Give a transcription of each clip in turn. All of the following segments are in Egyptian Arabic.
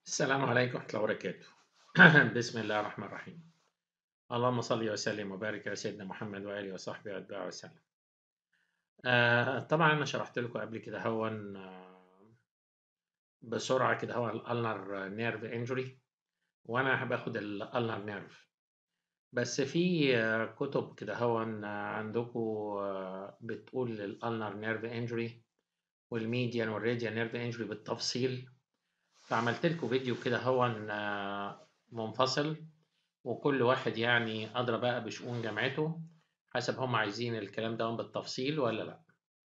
السلام عليكم ورحمة الله وبركاته. بسم الله الرحمن الرحيم. اللهم صل وسلم وبارك على سيدنا محمد وآله وصحبه وأتباعه وسلم. آه طبعا أنا شرحت لكم قبل كده هون آه بسرعة كده هو الألنر نيرف انجري وأنا باخد الألنر نيرف بس في آه كتب كده هون عندكم آه بتقول الألنر نيرف انجري والميديان والراديان نيرف انجري بالتفصيل فعملت لكم فيديو كده هو منفصل وكل واحد يعني أدرى بقى بشؤون جامعته حسب هم عايزين الكلام ده بالتفصيل ولا لا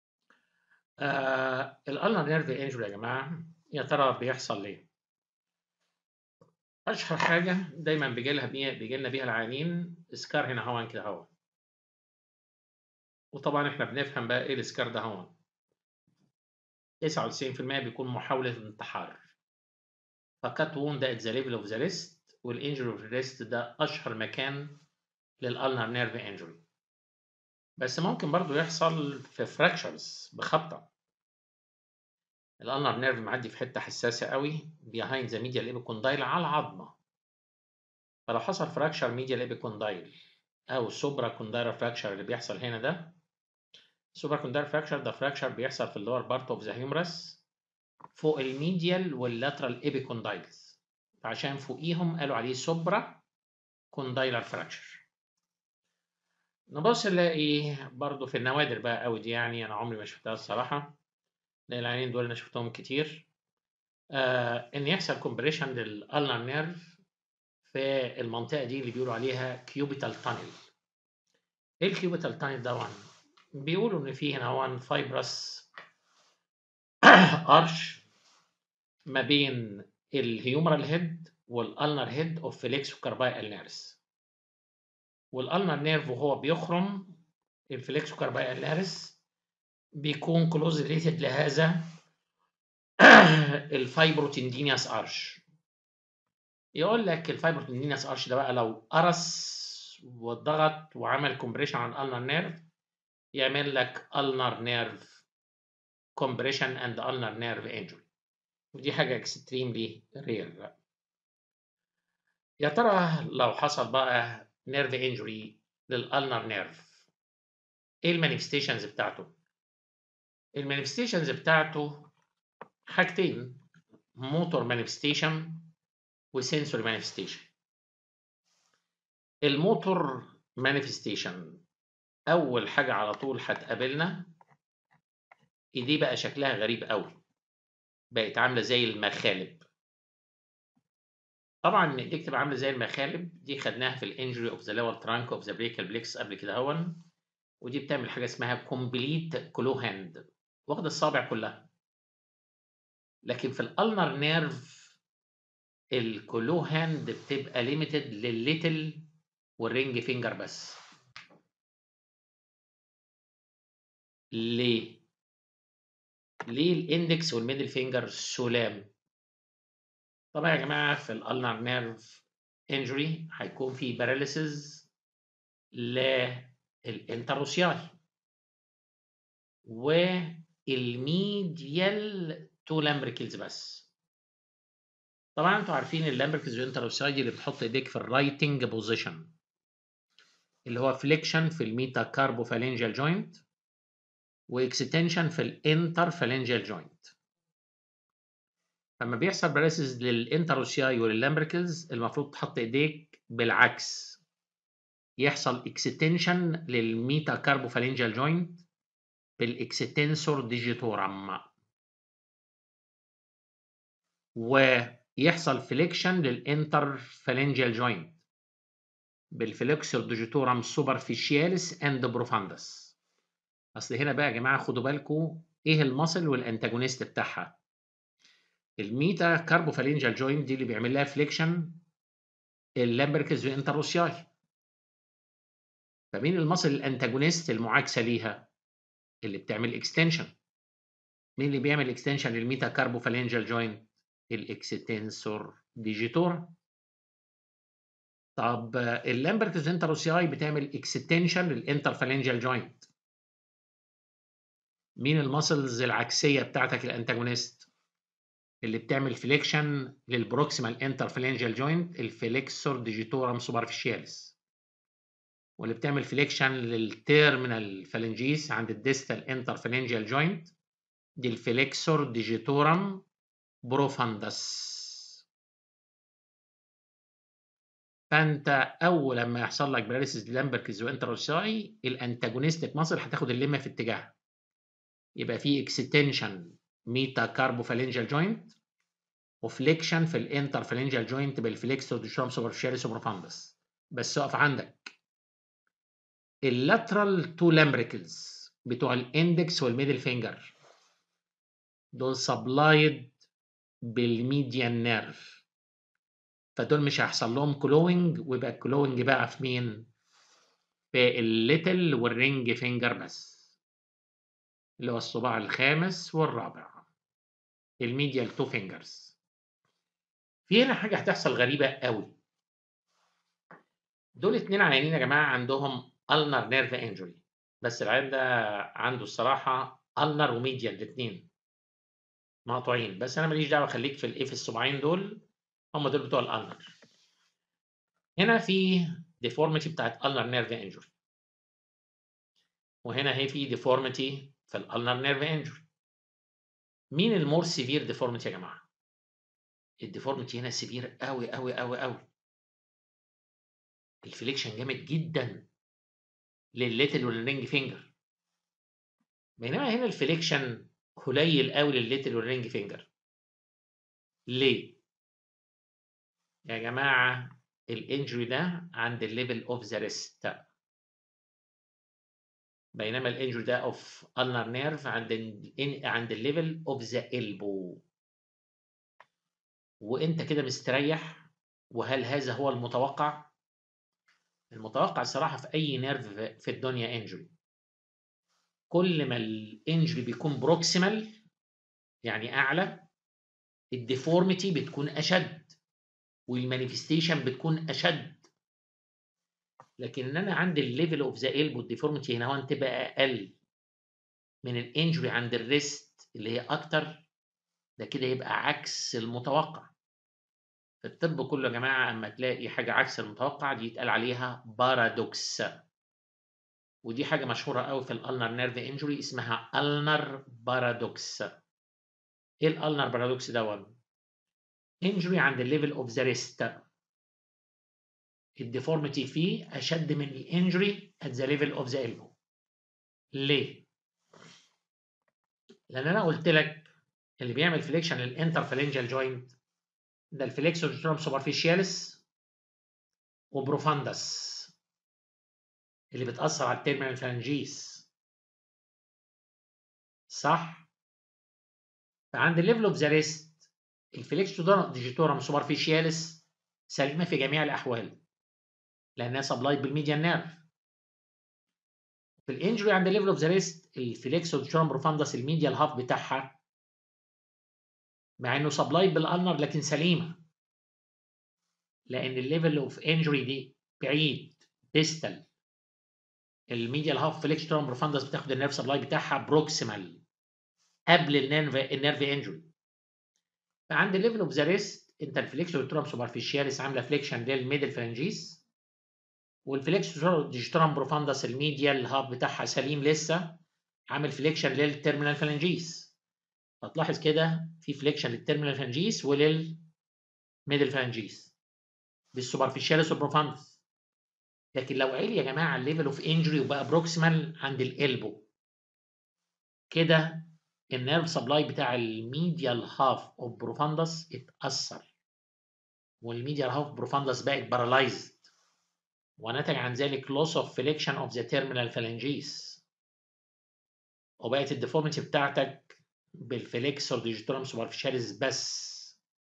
آه الألنر نيرف انجري يا جماعة يا ترى بيحصل ليه أشهر حاجة دايما بيجي لها بيجي لنا بيها العيانين اسكار هنا هون كده هون وطبعا احنا بنفهم بقى ايه الاسكار ده هون 99% بيكون محاولة انتحار فكات وون ده ذا ليفل اوف ذا ريست والانجري اوف ريست ده اشهر مكان للالنر نيرف انجري بس ممكن برضو يحصل في فراكشرز بخبطه الالنر نيرف معدي في حته حساسه قوي بيهايند ذا ميديال ايبيكوندايل على العظمه فلو حصل فراكشر ميديال ايبيكوندايل او سوبرا كوندايرا فراكشر اللي بيحصل هنا ده سوبرا كوندايرا فراكشر ده فراكشر بيحصل في اللور بارت اوف ذا هيومرس فوق الميديال واللاترال ايبيكوندايلز عشان فوقيهم قالوا عليه سوبرا كوندايلر فراكشر نبص نلاقي برضو في النوادر بقى قوي دي يعني انا عمري ما شفتها الصراحه لان العينين دول انا شفتهم كتير آه ان يحصل كومبريشن للالنر نيرف في المنطقه دي اللي بيقولوا عليها كيوبيتال تانل ايه الكيوبيتال تانل ده بيقولوا ان فيه هنا هون فايبرس ارش ما بين الهيومرال هيد والالنر هيد اوف فليكس وكارباي النارس والالنر نيرف وهو بيخرم الفليكس وكارباي النارس بيكون كلوز ريليتد لهذا الفايبروتندينياس ارش يقول لك الفايبروتندينياس ارش ده بقى لو قرص وضغط وعمل كومبريشن على الالنر نيرف يعمل لك النر نيرف compression and ulnar nerve injury ودي حاجة extremely rare يا ترى لو حصل بقى nerve injury للالنر نيرف ايه المانيفستيشنز بتاعته المانيفستيشنز بتاعته حاجتين موتور مانيفستيشن وسنسوري مانيفستيشن الموتور مانيفستيشن اول حاجة على طول هتقابلنا ايديه بقى شكلها غريب قوي بقت عامله زي المخالب طبعا ان ايديك تبقى عامله زي المخالب دي خدناها في الانجري اوف ذا لور ترانك اوف ذا بريكال بليكس قبل كده هون ودي بتعمل حاجه اسمها كومبليت كلو هاند واخده الصابع كلها لكن في الالنر نيرف الكلو هاند بتبقى ليميتد للليتل والرينج فينجر بس ليه ليه الاندكس والميدل فينجر سلام طبعا يا جماعه في الالنر نيرف انجري هيكون في باراليسيز للانتروسياي والميديال تو لامبريكلز بس طبعا انتوا عارفين اللامبريكلز والانتروسياي دي اللي بتحط ايديك في الرايتنج بوزيشن اللي هو فليكشن في الميتا كاربوفالينجيال جوينت واكستنشن في الانترفالنجيال جوينت لما بيحصل باراليسيس للانتروسياي وللامبريكلز المفروض تحط ايديك بالعكس يحصل اكستنشن للميتا كاربوفالنجيال جوينت بالاكستنسور ديجيتورم ويحصل فليكشن للانترفالنجيال جوينت بالفليكسور ديجيتورم سوبرفيشياليس اند بروفاندس اصل هنا بقى يا جماعه خدوا بالكم ايه المصل والانتاجونيست بتاعها الميتا كاربوفالينجال جوينت دي اللي بيعمل لها فليكشن اللامبركز والانتروسياي فمين المصل الانتاجونيست المعاكسه ليها اللي بتعمل اكستنشن مين اللي بيعمل اكستنشن للميتا كاربوفالينجال جوينت الاكستنسور ديجيتور طب اللامبركز والانتروسياي بتعمل اكستنشن للانترفالينجال جوينت مين المسلز العكسيه بتاعتك الانتاجونيست اللي بتعمل فليكشن للبروكسيمال انترفلينجال جوينت الفليكسور ديجيتورم سوبرفيشياليس واللي بتعمل فليكشن للتيرمينال فالنجيس عند الديستال انترفلينجال جوينت دي الفليكسور ديجيتورم بروفاندس فانت اول لما يحصل لك باراليسيس لامبركز وانتروساي الانتاجونستيك ماسل هتاخد الليمه في اتجاه يبقى في اكستنشن ميتا كاربوفالينجال جوينت وفليكشن في الانترفالينجال جوينت بالفليكسور ديشرام سوبرفيشاليس وبروفاندس بس اقف عندك اللاترال تو لامبريكلز بتوع الاندكس والميدل فينجر دول سبلايد بالميديان نيرف فدول مش هيحصل لهم كلوينج ويبقى الكلوينج بقى في مين؟ في الليتل والرينج فينجر بس اللي هو الصباع الخامس والرابع الميديال تو فينجرز في هنا حاجة هتحصل غريبة قوي دول اتنين عيانين يا جماعة عندهم ulnar nerve injury بس العيان ده عنده الصراحة ulnar وميديال الاتنين مقطوعين بس أنا ماليش دعوة خليك في الإيه في الصباعين دول هم دول بتوع الالنر هنا في deformity بتاعت ulnar nerve injury وهنا هي في deformity في الالنر نيرف انجري مين المور سيفير ديفورميتي يا جماعه الديفورميتي هنا سيفير قوي قوي قوي قوي الفليكشن جامد جدا للليتل والرينج فينجر بينما هنا الفليكشن قليل قوي للليتل والرينج فينجر ليه يا جماعه الانجري ده عند الليفل اوف ذا ريست بينما الانجري ده اوف ulnar نيرف عند ال عند الليفل اوف ذا elbow وانت كده مستريح وهل هذا هو المتوقع؟ المتوقع الصراحه في اي نيرف في الدنيا انجري كل ما الانجري بيكون بروكسيمال يعني اعلى الديفورميتي بتكون اشد والمانيفستيشن بتكون اشد لكن ان انا عندي الليفل اوف ذا البو الديفورميتي هنا هون تبقى اقل من الانجري عند الريست اللي هي اكتر ده كده يبقى عكس المتوقع في الطب كله يا جماعه اما تلاقي حاجه عكس المتوقع دي يتقال عليها بارادوكس ودي حاجه مشهوره قوي في الالنر نيرف انجري اسمها النر بارادوكس ايه الالنر بارادوكس ده انجري عند الليفل اوف ذا ريست الديفورميتي فيه اشد من الانجري at the level of the elbow ليه لان انا قلت لك اللي بيعمل فليكشن للانترفالنجال جوينت ده الفليكسور جيترام سوبرفيشياليس وبروفاندس اللي بتاثر على التيرمينال فالنجيس صح فعند الليفل اوف ذا ريست الفليكسور ديجيتورم سوبرفيشياليس سليمه في جميع الاحوال لانها سبلايد بالميديان نيرف في الانجري عند الليفل اوف ذا ريست الفليكسور ديشورم بروفاندس الميديال هاف بتاعها مع انه سبلايد بالالنر لكن سليمه لان الليفل اوف انجري دي بعيد ديستال الميديال هاف فليكسور بروفاندس بتاخد النيرف سبلاي بتاعها بروكسيمال قبل النيرف النيرف انجري فعند الليفل اوف ذا ريست انت الفليكسور ترام سوبرفيشياليس عامله فليكشن للميدل فلانجيس والفليكسور ديجيترام بروفاندس الميديال هاب بتاعها سليم لسه عامل فليكشن للتيرمينال فالنجيس هتلاحظ كده في فليكشن للتيرمينال فالنجيس وللميدل فالنجيس بالسوبرفيشاليس وبروفاندس لكن لو عالي يا جماعه الليفل اوف انجري وبقى بروكسيمال عند الالبو كده النيرف سبلاي بتاع الميديال هاف اوف بروفاندس اتاثر والميديال هاف بروفاندس بقت بارالايزد ونتج عن ذلك loss of flexion of the terminal phalanges وبقت الديفورميتي بتاعتك بالفليكسور ديجيتورم سوبرفيشاليس بس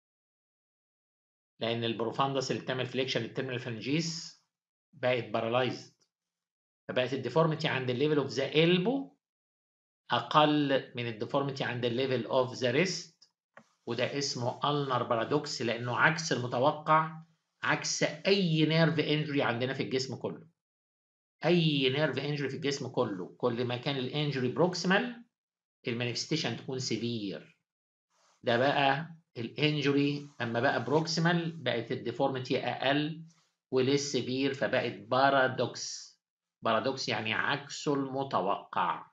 لان البروفاندس اللي بتعمل فليكشن للتيرمينال فالنجيس بقت بارالايزد فبقت الديفورميتي عند الليفل اوف ذا elbow اقل من الديفورميتي عند الليفل اوف ذا ريست وده اسمه ulnar بارادوكس لانه عكس المتوقع عكس اي نيرف انجري عندنا في الجسم كله اي نيرف انجري في الجسم كله كل ما كان الانجري بروكسيمال المانيفستيشن تكون سيفير ده بقى الانجري اما بقى بروكسيمال بقت الديفورميتي اقل وليس سيفير فبقت بارادوكس بارادوكس يعني عكس المتوقع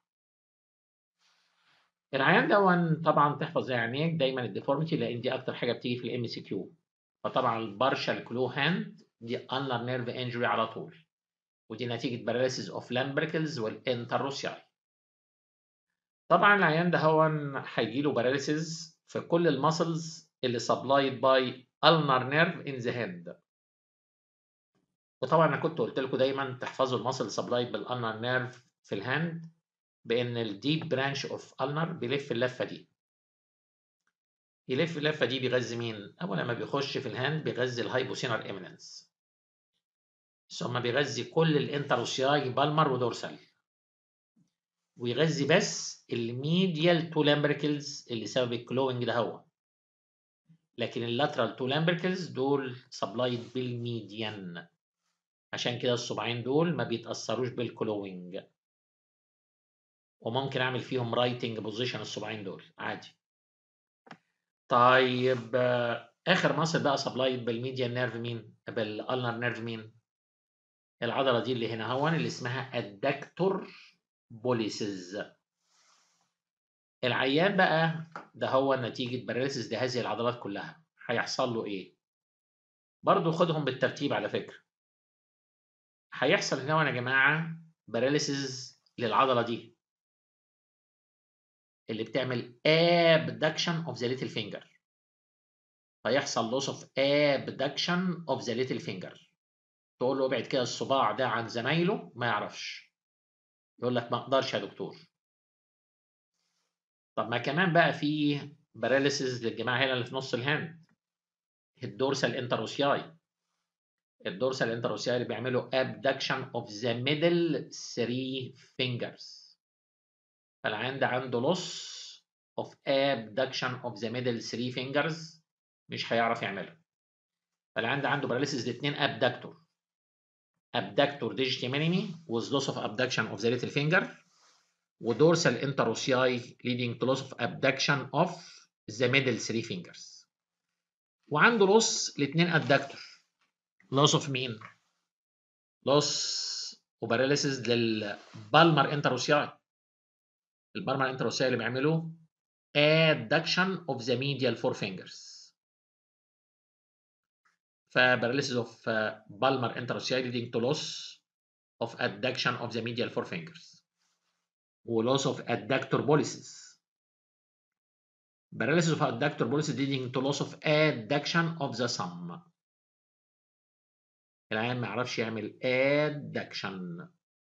العيان ده طبعا تحفظ عينيك دايما الديفورميتي لان دي اكتر حاجه بتيجي في الام سي كيو فطبعا البارشال كلو هاند دي انلر نيرف انجري على طول ودي نتيجه باراليسيس اوف لامبركلز والانتروسياي طبعا العيان ده هو هيجي له باراليسيس في كل المسلز اللي سبلايد باي ulnar nerve in the hand وطبعا انا كنت قلت لكم دايما تحفظوا المسل سبلايد بالالنر نيرف في الهاند بان الديب برانش اوف النر بيلف اللفه دي يلف اللفه دي بيغذي مين اول لما بيخش في الهاند بيغذي الهايبوسينر ايميننس ثم بيغذي كل الانتروسياي بالمر ودورسال ويغذي بس الميديال تو لامبركلز اللي سبب الكلوينج ده هو لكن اللاترال تو لامبركلز دول سبلايد بالميديان عشان كده الصباعين دول ما بيتأثروش بالكلوينج وممكن اعمل فيهم رايتنج بوزيشن الصباعين دول عادي طيب اخر مصل بقى سبلايد بالميديان نيرف مين بالالنر نيرف مين العضله دي اللي هنا هون اللي اسمها الدكتور بوليسز العيان بقى ده هو نتيجه باراليسيس لهذه العضلات كلها هيحصل له ايه برضو خدهم بالترتيب على فكره هيحصل هنا يا جماعه باراليسيس للعضله دي اللي بتعمل abduction of the little finger فيحصل loss of abduction of the little finger تقول له ابعد كده الصباع ده عن زمايله ما يعرفش يقول لك ما اقدرش يا دكتور طب ما كمان بقى في باراليسيس للجماعه هنا اللي في نص الهاند الدورسال انتروسياي الدورسال انتروسياي اللي بيعملوا abduction of the middle three fingers فالعيان ده عنده loss of abduction of the middle three fingers مش هيعرف يعملها فالعيان ده عنده paralysis الاثنين abductor abductor digiti minimi with loss of abduction of the little finger ودورسال interossei leading to loss of abduction of the middle three fingers وعنده loss الاثنين adductor loss of مين؟ loss وباراليسيس للبالمر انتروسياي البالمر انتروسياي اللي بيعملوا adduction of the medial four fingers فباراليسيس of بالمر انتروسياي leading to loss of adduction of the medial four fingers و loss of adductor pollicis paralysis of adductor pollicis leading to loss of adduction of the thumb العيان ما يعرفش يعمل adduction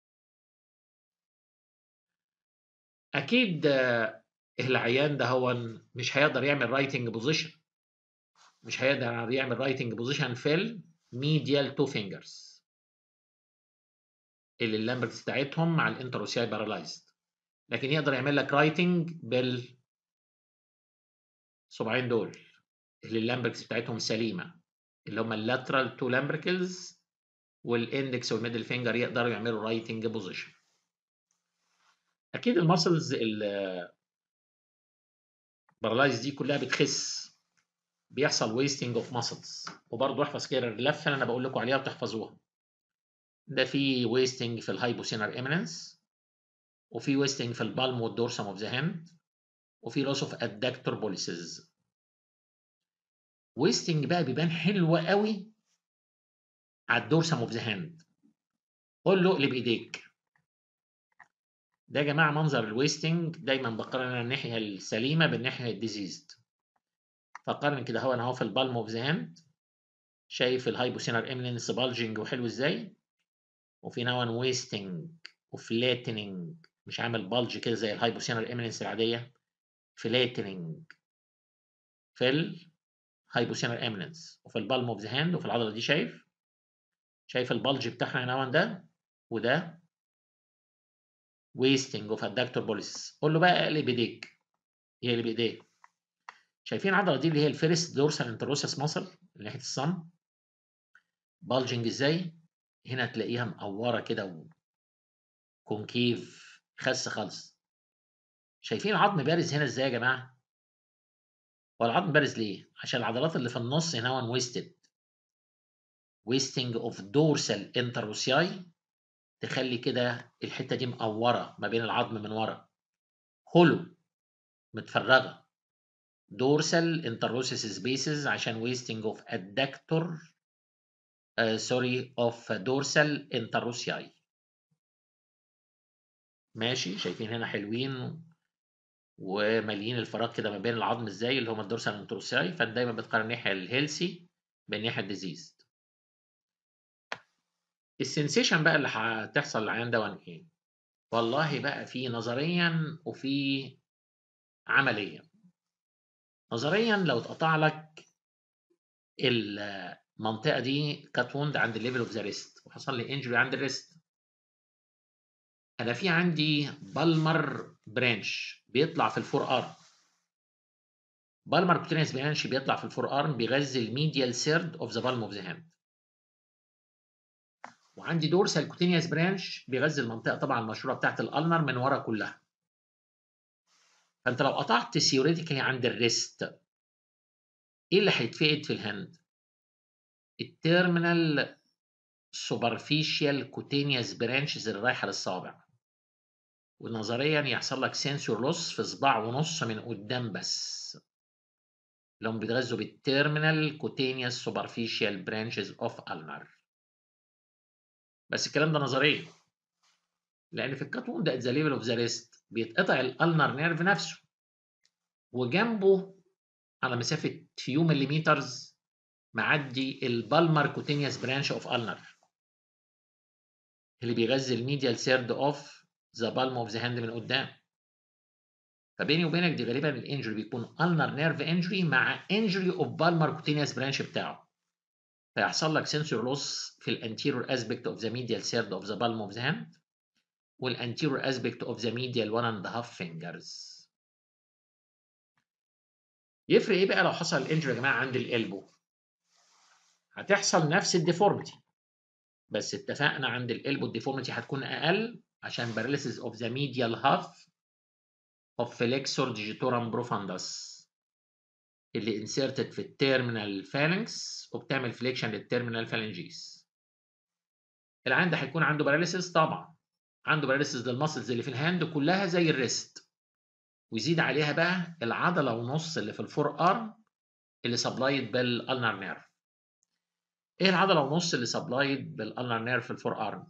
اكيد العيان ده هو مش هيقدر يعمل رايتنج بوزيشن مش هيقدر يعمل رايتنج بوزيشن في الميديال تو فينجرز اللي اللامبرتس بتاعتهم مع الانتروسياي بارالايزد لكن يقدر يعمل لك رايتنج بال صباعين دول اللي اللامبركس بتاعتهم سليمه اللي هم اللاترال تو لامبركلز والاندكس والميدل فينجر يقدروا يعملوا رايتنج بوزيشن اكيد المسلز البارالايز دي كلها بتخس بيحصل ويستنج اوف ماسلز وبرضه احفظ كده اللفه اللي انا بقول لكم عليها وتحفظوها ده في ويستنج في الهايبوسينر ايميننس وفي ويستنج في البالم والدورسم اوف ذا هاند وفي لوس اوف ادكتور بوليسز ويستنج بقى بيبان حلو قوي على الدورسم اوف ذا هاند قول له اقلب ايديك ده يا جماعه منظر الويستنج دايما بقارن الناحيه السليمه بالناحيه الديزيزد فقارن كده هو انا اهو في البالم اوف ذا هاند شايف الهايبوسينر ايميننس بالجنج وحلو ازاي وفي نوع ويستنج وفلاتننج مش عامل بالج كده زي الهايبوسينر ايميننس العاديه فلاتننج في الهايبوسينر ايميننس وفي البالم اوف ذا هاند وفي العضله دي شايف شايف البلج بتاعنا هنا ده وده ويستنج اوف ادكتور بوليس قول له بقى اقلب ايديك يقلب ايديه شايفين العضله دي اللي هي الفيرست دورسال انتروسس ماسل ناحيه الصم بالجنج ازاي هنا تلاقيها مقوره كده وكونكيف خس خالص شايفين العظم بارز هنا ازاي يا جماعه هو العظم بارز ليه؟ عشان العضلات اللي في النص هنا ويستد ويستنج اوف دورسال انتروسياي تخلي كده الحته دي مقوره ما بين العظم من ورا هولو متفرغه دورسال انتروسيس سبيسز عشان ويستنج اوف ادكتور سوري اوف دورسال انتروسياي ماشي شايفين هنا حلوين وماليين الفراغ كده ما بين العظم ازاي اللي هم الدورسال انتروسياي فانت دايما بتقارن الناحيه الهيلسي بالناحيه الديزيز السنسيشن بقى اللي هتحصل للعيان ده ايه؟ والله بقى في نظريا وفي عمليا نظريا لو اتقطع لك المنطقه دي كات ووند عند الليفل اوف ذا ريست وحصل لي انجري عند الريست انا في عندي بالمر برانش بيطلع في الفور ارم بالمر كوتينيس برانش بيطلع في الفور ارم بيغذي الميديال سيرد اوف ذا بالم اوف ذا هاند وعندي دورسال كوتينيوس برانش بيغذي المنطقه طبعا المشهوره بتاعت الالنر من ورا كلها فانت لو قطعت سيوريتيكالي عند الريست ايه اللي هيتفقد في الهند التيرمينال سوبرفيشال كوتينيوس برانشز اللي رايحه للصابع ونظريا يحصل لك سنسور لوس في صباع ونص من قدام بس لهم بيتغذوا بالتيرمينال كوتينيوس سوبرفيشال برانشز اوف النر بس الكلام ده نظريا لان في الكاتون ده ذا ليفل اوف ذا ريست بيتقطع الالنر نيرف نفسه وجنبه على مسافه فيو مليمترز معدي البالمر كوتينيوس برانش اوف النر اللي بيغذي الميديال سيرد اوف ذا بالم اوف ذا هاند من قدام فبيني وبينك دي غالبا الانجري بيكون النر نيرف انجري مع انجري اوف بالمر كوتينيوس برانش بتاعه فيحصل لك سنسور لوس في الانتيرور اسبكت اوف ذا medial third of the palm of the hand والانتيرور اسبكت اوف ذا medial one and a half fingers يفرق ايه بقى لو حصل الانجري يا جماعه عند الالبو هتحصل نفس الديفورميتي بس اتفقنا عند الالبو الديفورميتي هتكون اقل عشان paralysis of the medial half of flexor digitorum profundus اللي انسيرتد في التيرمينال فالنكس وبتعمل فليكشن للتيرمينال فالنجيز العيان ده هيكون عنده باراليسيس طبعا عنده باراليسيس للمسلز اللي في الهاند كلها زي الريست ويزيد عليها بقى العضله ونص اللي في الفور ارم اللي سبلايد بالالنر نيرف ايه العضله ونص اللي سبلايد بالالنر نيرف في الفور ارم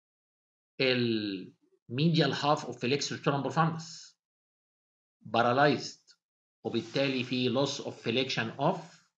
الميديال هاف اوف فليكسور تورم بروفاندس بارالايزد وبالتالي في loss of flexion of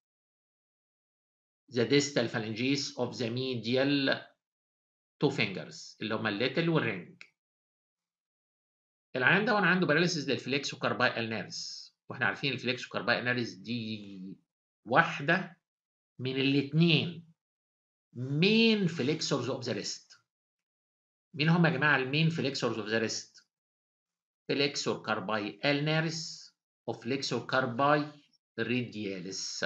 the distal phalanges of the medial two fingers اللي هما الليتل والرينج العيان ده وانا عنده باراليسيس للفليكس وكارباي النارس واحنا عارفين الفليكس وكارباي النارس دي واحده من الاثنين مين فليكسورز اوف ذا ريست مين هم يا جماعه المين فليكسورز اوف ذا ريست فليكسور كارباي النارس وفليكسور كارباي ريدياليس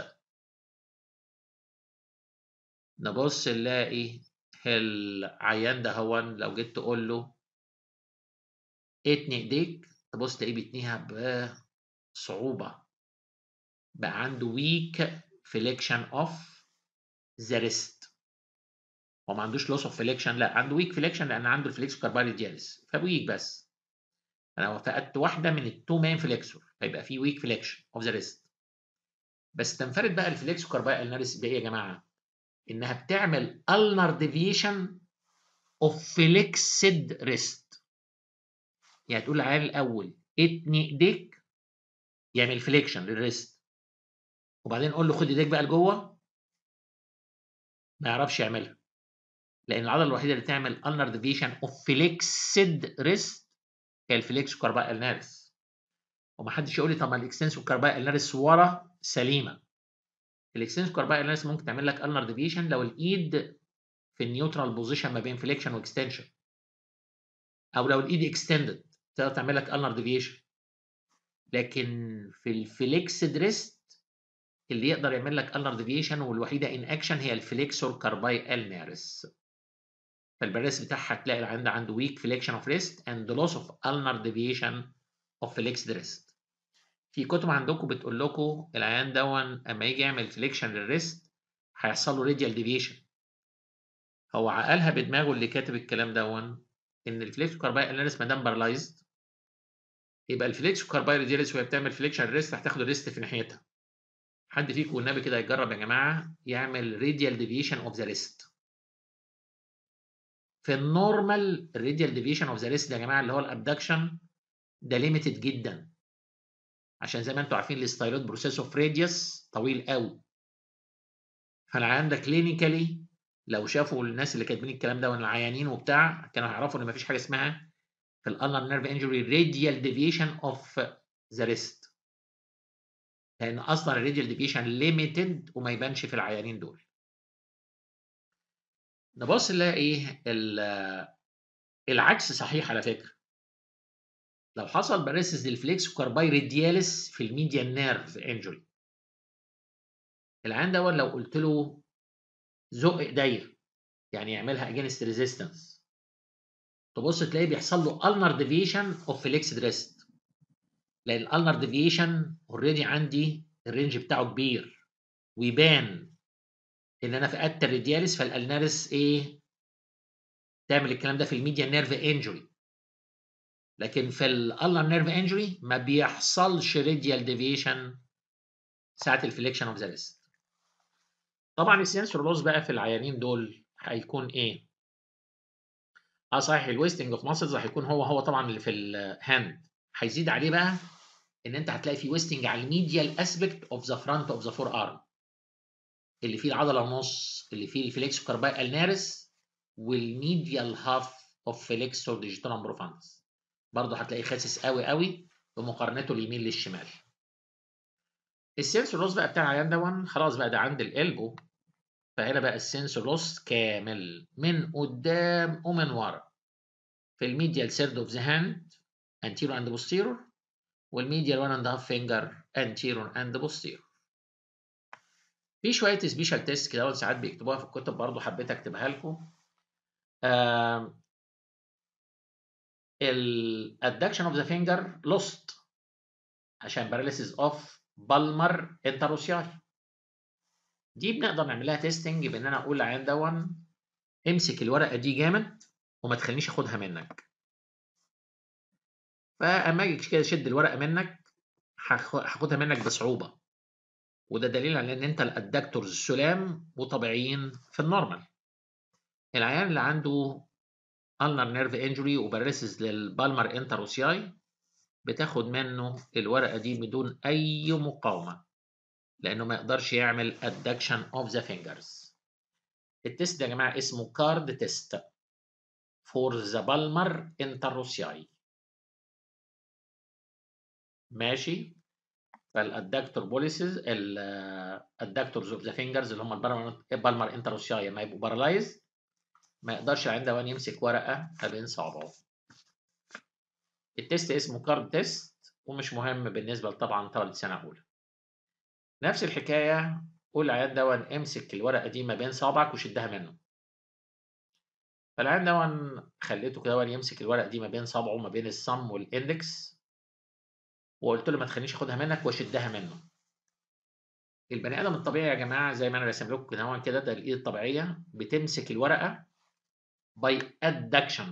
نبص نلاقي العيان ده هو لو جيت تقول له اتني ايديك تبص تلاقيه بيتنيها بصعوبة بقى عنده ويك فليكشن اوف ذا ريست هو ما عندوش لوس اوف فليكشن لا عنده ويك فليكشن لان عنده الفليكس كارباي دياليس فويك بس انا فقدت واحده من التو مان فليكسور هيبقى في ويك فليكشن اوف ذا ريست بس تنفرد بقى الفليكسو كارباي الناريس بايه يا جماعه؟ انها بتعمل النر ديفيشن اوف فليكسد ريست يعني تقول العيان الاول اتني ايديك يعمل فليكشن للريست وبعدين قول له خد ايديك بقى لجوه ما يعرفش يعملها لان العضله الوحيده اللي تعمل النر ديفيشن اوف فليكسد ريست هي الفليكسو كارباي الناريس ومحدش يقول لي طب ما الاكستنسيف كارباي النارس ورا سليمه الاكستنسيف كارباي النارس ممكن تعمل لك النر ديفيشن لو الايد في النيوترال بوزيشن ما بين فليكشن واكستنشن او لو الايد اكستندد تقدر تعمل لك النر ديفيشن لكن في الفليكسد ريست اللي يقدر يعمل لك النر ديفيشن والوحيده ان اكشن هي الفليكسور كارباي النارس فالبريس بتاعها تلاقي العند عنده ويك فليكشن اوف ريست اند لوس اوف ulnar deviation of flexed wrist في كتب عندكم بتقول لكم العيان دون اما يجي يعمل فليكشن للريست هيحصل له راديال ديفيشن هو عقلها بدماغه اللي كاتب الكلام دون ان الفليكس كارباي اناليس ما دام بارالايزد يبقى الفليكس كارباي ريدياليس وهي بتعمل فليكشن ريست هتاخد الريست في ناحيتها حد فيكم والنبي كده يجرب يا جماعه يعمل راديال ديفيشن اوف ذا ريست في النورمال الراديال ديفيشن اوف ذا ريست يا جماعه اللي هو الابدكشن ده ليميتد جدا عشان زي ما انتم عارفين الستايلوت بروسيس اوف راديوس طويل قوي فالعيان ده كلينيكالي لو شافوا الناس اللي كاتبين الكلام ده والعيانين وبتاع كانوا هيعرفوا ان مفيش حاجه اسمها في الالنر نيرف انجري راديال ديفيشن اوف ذا ريست لان اصلا الراديال ديفيشن ليميتد وما يبانش في العيانين دول نبص نلاقي ايه العكس صحيح على فكره لو حصل باريسيس للفليكس كارباي ريدياليس في الميديان نيرف انجري العيان ده لو قلت له زق ايديا يعني يعملها اجينست ريزيستنس تبص تلاقي بيحصل له ulnar deviation of flexed wrist لان الالنر ديفيشن اوريدي عندي الرينج بتاعه كبير ويبان ان انا فقدت الريدياليس فالالناريس ايه تعمل الكلام ده في الميديان نيرف انجري لكن في الالنر نيرف انجري ما بيحصلش ريديال ديفيشن ساعه الفليكشن اوف ذا ريست طبعا السنسور لوس بقى في العيانين دول هيكون ايه اه صحيح الويستنج اوف ماسلز هيكون هو هو طبعا اللي في الهاند هيزيد عليه بقى ان انت هتلاقي في ويستنج على الميديال اسبكت اوف ذا فرونت اوف ذا فور ارم اللي فيه العضله ونص اللي فيه الفليكس كارباي النارس والميديال هاف اوف فليكسور ديجيتالم بروفانس برضه هتلاقيه خاسس قوي قوي بمقارنته اليمين للشمال السنسور لوس بقى بتاع العيان دون خلاص بقى ده عند القلبه فهنا بقى السنسور لوس كامل من قدام ومن ورا في الميديال سيرد اوف ذا هاند anterior and posterior والميديال 1 and half finger anterior and posterior في شويه سبيشال تيست كده ساعات بيكتبوها في الكتب برضه حبيت اكتبها لكم الادكشن اوف ذا فينجر لوست عشان باراليسيس اوف بالمر انتروسياي دي بنقدر نعملها تيستنج بان انا اقول للعيان دون امسك الورقه دي جامد وما تخلينيش اخدها منك فاما اجي كده اشد الورقه منك هاخدها منك بصعوبه وده دليل على ان انت الادكتورز سلام وطبيعيين في النورمال العيان اللي عنده ulnar nerve injury وباراليسيس للبالمر انتروسياي بتاخد منه الورقه دي بدون اي مقاومه لانه ما يقدرش يعمل adduction of the fingers التست ده يا جماعه اسمه كارد تيست for the palmar interosseae ماشي فالادكتور بوليسز الادكتورز اوف ذا فينجرز اللي هم البالمر انتروسياي لما يبقوا بارالايز ما يقدرش عند وان يمسك ورقه ما بين صوابعه التست اسمه كارد تيست ومش مهم بالنسبه طبعا طالب سنه اولى نفس الحكايه قول العيان دون امسك الورقه دي ما بين صوابعك وشدها منه فالعيان دون خليته كده يمسك الورقه دي ما بين صابعه ما بين الصم والاندكس وقلت له ما تخلينيش اخدها منك واشدها منه البني ادم الطبيعي يا جماعه زي ما انا راسم لكم كده كده ده الايد الطبيعيه بتمسك الورقه by adduction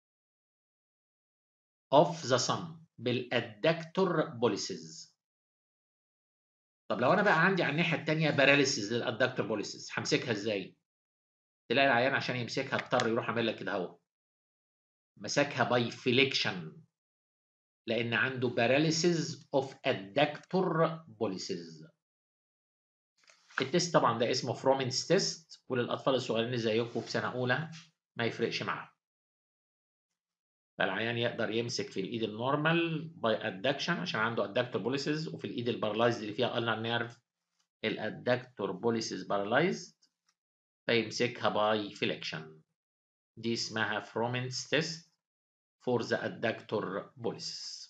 of the thumb بالادكتور بوليسز طب لو انا بقى عندي على الناحيه الثانيه باراليسيس للادكتور بوليسز همسكها ازاي تلاقي العيان عشان يمسكها اضطر يروح عامل لك كده اهو مسكها باي فليكشن لان عنده باراليسيس اوف ادكتور بوليسز التست طبعا ده اسمه فرومنز تيست وللاطفال الصغيرين زيكم في سنه اولى ما يفرقش معاه فالعيان يقدر يمسك في الايد النورمال باي ادكشن عشان عنده ادكتور بوليسز وفي الايد البارالايزد اللي فيها النر نيرف الادكتور بوليسز بارالايزد فيمسكها باي فليكشن دي اسمها فرومنز تيست فور ذا ادكتور بوليسز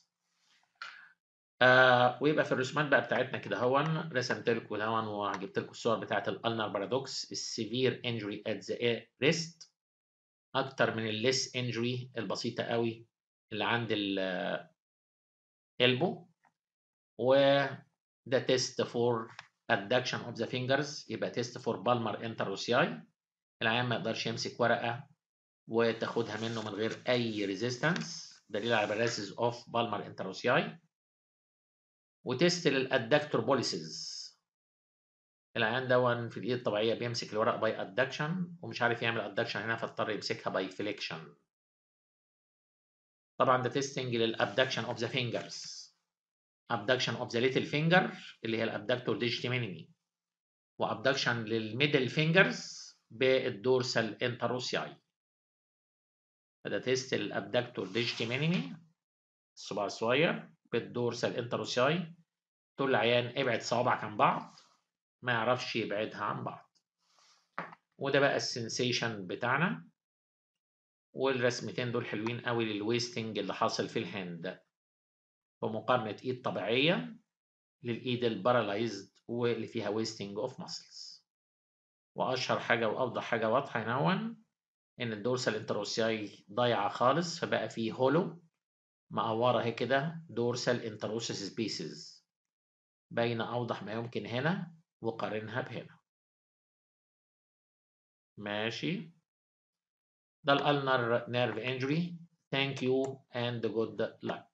آه ويبقى في الرسومات بقى بتاعتنا كده هون رسمت لكم دهون وجبت لكم الصور بتاعت الالنر بارادوكس السيفير انجري ات ذا ريست اكتر من الليس انجري البسيطه قوي اللي عند الالبو وده تيست فور adduction of the fingers يبقى تيست فور بالمر انتروسياي العيان ما يقدرش يمسك ورقه وتاخدها منه من غير اي ريزيستنس دليل على باراسيس اوف بالمر انتروسياي وتيست للادكتور بوليسز العيان دون في الايد الطبيعيه بيمسك الورق باي ادكشن ومش عارف يعمل ادكشن هنا فاضطر يمسكها باي فليكشن طبعا ده تيستنج للابدكشن اوف ذا فينجرز abduction of the little finger اللي هي الابدكتور ديجيتي مينيمي وابدكشن للميدل فينجرز بالدورسال انتروسياي فده تيست الابدكتور ديجيتي مينيمي الصباع الصغير بالدورسال انتروسياي تقول للعيان ابعد صوابعك عن بعض ما يعرفش يبعدها عن بعض وده بقى السنسيشن بتاعنا والرسمتين دول حلوين قوي للويستنج اللي حاصل في الهاند بمقارنة ايد طبيعية للايد البارالايزد واللي فيها ويستنج اوف ماسلز واشهر حاجة وافضل حاجة واضحة هنا ان الدورسال انتروسياي ضايعة خالص فبقى فيه هولو مقورة اهي كده دورسال انتروسيس سبيسز باينة اوضح ما يمكن هنا وقارنها بهنا ماشي ده الالنر نيرف انجري thank you and good luck